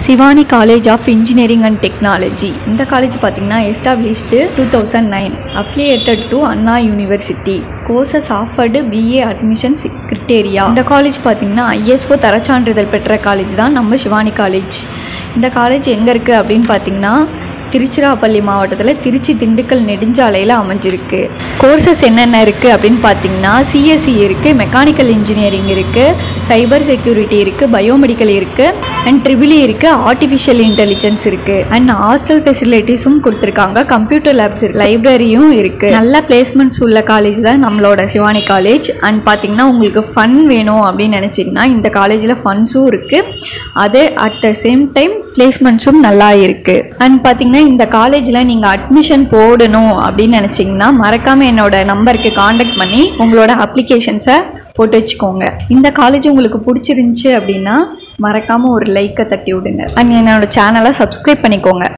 Shivani college of engineering and technology இந்த college பார்த்தீங்கன்னா established two thousand nine affiliated to Anna university courses offered BA admissions criteria இந்த college பார்த்தீங்கன்னா ISO தரச்சான்றிதழ் பெற்ற college தான் நம்ம சிவானி காலேஜ் இந்த காலேஜ் எங்கே இருக்குது அப்படின்னு பார்த்தீங்கன்னா திருச்சிராப்பள்ளி மாவட்டத்தில் திருச்சி திண்டுக்கல் நெடுஞ்சாலையில் அமைஞ்சிருக்கு கோர்சஸ் என்னென்ன இருக்குது அப்படின்னு பார்த்தீங்கன்னா சிஎஸ்சி இருக்குது மெக்கானிக்கல் இன்ஜினியரிங் இருக்குது சைபர் செக்யூரிட்டி இருக்குது பயோமெடிக்கல் இருக்குது அண்ட் ட்ரிபிளி இருக்குது ஆர்டிஃபிஷியல் இன்டெலிஜென்ஸ் இருக்குது அண்ட் ஹாஸ்டல் ஃபெசிலிட்டிஸும் கொடுத்துருக்காங்க கம்ப்யூட்டர் லேப்ஸ் இருக்குது லைப்ரரியும் இருக்குது நல்ல பிளேஸ்மெண்ட்ஸ் உள்ள காலேஜ் தான் நம்மளோட சிவானி காலேஜ் அண்ட் பார்த்தீங்கன்னா உங்களுக்கு ஃபன் வேணும் அப்படின்னு நினச்சிங்கன்னா இந்த காலேஜில் ஃபன்ஸும் இருக்குது அதே அட் த சேம் டைம் பிளேஸ்மெண்ட்ஸும் நல்லா இருக்குது அண்ட் பார்த்தீங்கன்னா இந்த காலேஜில் நீங்கள் அட்மிஷன் போடணும் அப்படின்னு நினச்சிங்கன்னா மறக்காமல் என்னோட நம்பருக்கு காண்டாக்ட் பண்ணி உங்களோட அப்ளிகேஷன்ஸை போட்டு வச்சுக்கோங்க இந்த காலேஜ் உங்களுக்கு பிடிச்சிருந்துச்சி அப்படின்னா மறக்காமல் ஒரு லைக்கை தட்டி விடுங்க அண்ட் என்னோட சேனலை சப்ஸ்கிரைப் பண்ணிக்கோங்க